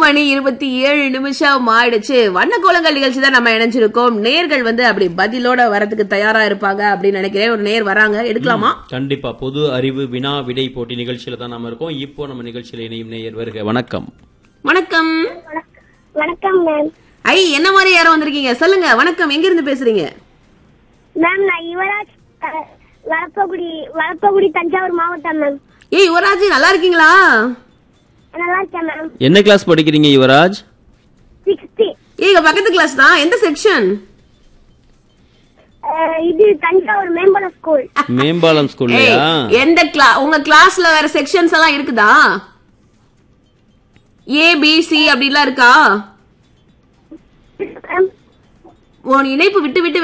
மணி இருபத்தி ஏழு நிமிஷம் ஆயிடுச்சு வண்ணக்கோலங்கள் நிகழ்ச்சி தான் நம்ம இணைஞ்சிருக்கோம் நேர்கள் வந்து அப்படி பதிலோட வரதுக்கு தயாரா இருப்பாங்க அப்படின்னு நினைக்கிறேன் ஒரு நேர் வராங்க எடுக்கலாமா கண்டிப்பா பொது அறிவு வினா விடை போட்டி நிகழ்ச்சியில தான் நாம இருக்கோம் இப்போ நம்ம நிகழ்ச்சியில இணையும் நேயர் வருக வணக்கம் வணக்கம் வணக்கம் மேம் ஐ என்ன மாதிரி யாரும் வந்திருக்கீங்க சொல்லுங்க வணக்கம் எங்க இருந்து பேசுறீங்க மேம் நான் யுவராஜ் அஹ், வளப்பகுடி வளப்பகுடி தஞ்சாவூர் மாவட்டம் மேம் ஏய் யுவராஜ் நல்லா இருக்கீங்களா நல்லா இருக்கேன் மேம் என்ன கிளாஸ் படிக்கிறீங்க யுவராஜ் சிக்ஸ்டி ஏய் இங்க பக்கத்து கிளாஸ் தான் எந்த செக்ஷன் இது தஞ்சாவூர் மேம்பல ஸ்கூல் மேம்பாலம் ஸ்கூல்லையா எந்த கிளா உங்க கிளாஸ்ல வேற செக்ஷன்ஸ் எல்லாம் இருக்குதா ஏ பி சி அப்படிலாம் இருக்கா மேம் உன் இணைப்பு விட்டு விட்டு